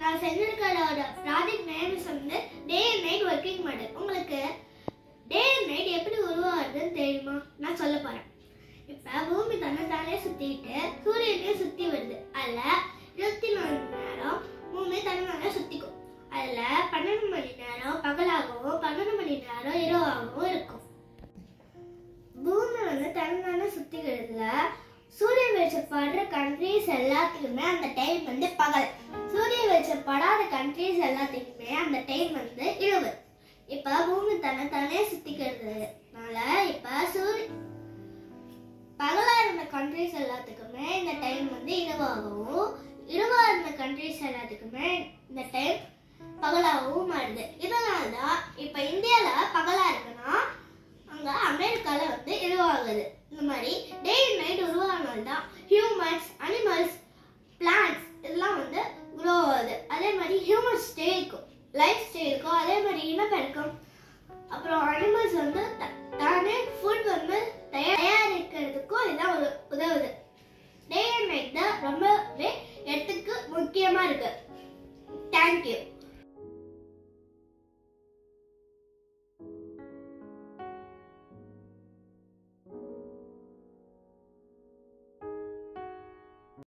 நான் செஞ்சிருக்கிறோட project names வந்து day and night working model உங்களுக்கு டே அண்ட் நைட் எப்படி உருவாகுதுன்னு தெரியுமா நான் சொல்ல போறேன் இப்ப பூமி தன்னைத்தானே சுத்திட்டு சூரியனையும் சுத்தி வருது அதுல இருபத்தி நாலு மணி நேரம் பூமி தன்னை சுத்திக்கும் அதுல பன்னெண்டு மணி நேரம் பகலாகவும் பன்னெண்டு மணி நேரம் இரவாகவும் இருக்கும் பூமி வந்து தன்னை சுத்திக்கிறதுல சூரிய வெளிச்சம் படுற கண்ட்ரீஸ் எல்லாத்துக்குமே அந்த டைம் வந்து பகல் சூரிய வெளிச்சம் படாத கண்ட்ரீஸ் எல்லாத்துக்குமே அந்த டைம் வந்து இரவு இப்ப பூமி தன்னை தானே சுத்திக்கிறதுனால இப்ப சூரிய பகலா இருந்த கண்ட்ரீஸ் எல்லாத்துக்குமே இந்த டைம் வந்து இரவாகவும் இரவா இருந்த கண்ட்ரீஸ் எல்லாத்துக்குமே இந்த டைம் பகலாகவும் மாறுது இதனால தான் இப்ப இந்தியால பகலா இருக்குன்னா அங்க அமெரிக்கால வந்து இரவாகுது இந்த மாதிரி டே அண்ட் நைட் உருவானது தான் ஹியூமன்ஸ் அனிமல்ஸ் பிளான்ட்ஸ் இதெல்லாம் வந்து க்ரோ ஆகுது அதே மாதிரி ஹியூமன்ஸ் ஸ்டே இருக்கும் லைஃப் ஸ்டே இருக்கும் அதே மாதிரி இனப்பெருக்கம் அப்புறம் அனிமல்ஸ் வந்து த- தானே ஃபுட் வந்து தயாரிக்கிறதுக்கும்